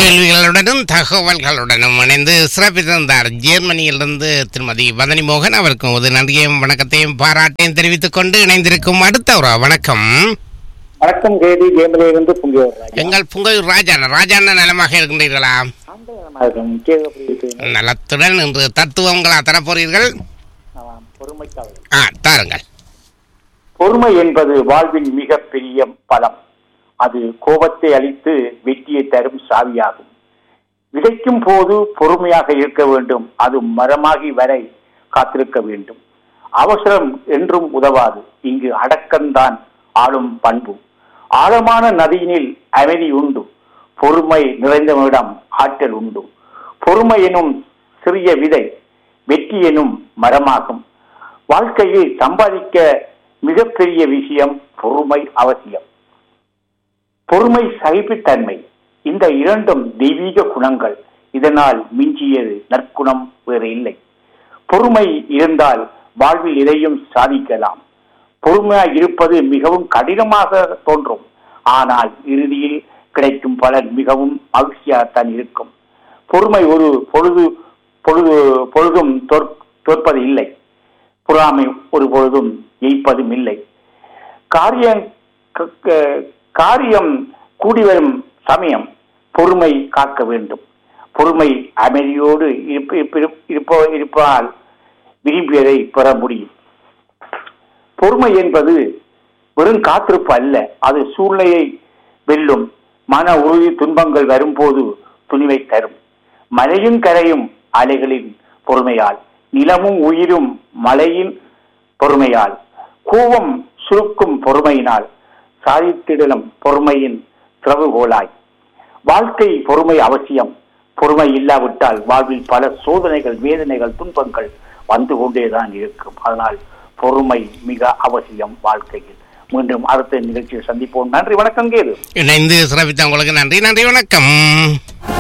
கேள்விகளுடனும் தகவல்களுடனும் இணைந்து சிறப்பித்திருந்தார் ஜெர்மனியிலிருந்து திருமதி வதனி மோகன் அவருக்கு ஒரு நன்றியையும் வணக்கத்தையும் பாராட்டையும் தெரிவித்துக் கொண்டு இணைந்திருக்கும் அடுத்த ஒரு வணக்கம் வணக்கம் கேடி ஜெயமலையிலிருந்து புங்கியவர் ராஜா எங்கள் புங்கையூர் ராஜான ராஜான நலமாக இருக்கின்றீர்களா அந்த நலமா இருக்கும் முக்கிய எப்படி இருக்கு நலத்துடன் இன்று தத்துவங்களா தரப்போறீர்கள் ஆமாம், பொறுமைக்காக ஆ தாருங்கள் பொறுமை என்பது வாழ்வின் மிகப்பெரிய பலம் அது கோபத்தை அளித்து வெற்றியை தரும் சாவியாகும் விதைக்கும் போது பொறுமையாக இருக்க வேண்டும் அது மரமாகி வரை காத்திருக்க வேண்டும் அவசரம் என்றும் உதவாது இங்கு அடக்கம்தான் ஆளும் பண்பு ஆழமான நதியினில் அமைதி உண்டு பொறுமை நிறைந்தவனிடம் ஆற்றல் உண்டு பொறுமை எனும் சிறிய விதை வெற்றி எனும் மரமாகும் வாழ்க்கையில் சம்பாதிக்க மிகப்பெரிய விஷயம் பொறுமை அவசியம் பொறுமை சகிப்புத்தன்மை இந்த இரண்டும் தெய்வீக குணங்கள் இதனால் மிஞ்சியது நற்குணம் வேறு இல்லை பொறுமை இருந்தால் வாழ்வில் எதையும் சாதிக்கலாம் பொறுமையாக இருப்பது மிகவும் கடினமாக தோன்றும் ஆனால் இறுதியில் கிடைக்கும் பலன் மிகவும் மகிழ்ச்சியாகத்தான் இருக்கும் பொறுமை ஒரு பொழுது பொழுது பொழுதும் தோற்- தோற்பது இல்லை பொறாமை ஒரு பொழுதும் ஜெயிப்பதும் இல்லை காரியம் க- க- காரியம் கூடி வரும் சமயம் பொறுமை காக்க வேண்டும் பொறுமை அமைதியோடு இருப்ப- இருப்ப- இருப்ப- இருப்பால் விரும்பியதை பெற முடியும் பொறுமை என்பது வெறும் காத்திருப்பு அல்ல அது சூழ்நிலையை வெல்லும் மன உறுதி துன்பங்கள் வரும்போது துணிவை தரும் மலையும் கரையும் அலைகளின் பொறுமையால் நிலமும் உயிரும் மலையின் பொறுமையால் கோபம் சுருக்கும் பொறுமையினால் சாதித்திடலும் பொறுமையின் திறவுகோலாய் வாழ்க்கை பொறுமை அவசியம் பொறுமை இல்லாவிட்டால் வாழ்வில் பல சோதனைகள் வேதனைகள் துன்பங்கள் வந்து கொண்டேதான் இருக்கும் அதனால் பொறுமை மிக அவசியம் வாழ்க்கையில் மீண்டும் அடுத்த நிகழ்ச்சியில் சந்திப்போம் நன்றி வணக்கம் கேது இணைந்து சிறப்பித்த உங்களுக்கு நன்றி நன்றி வணக்கம்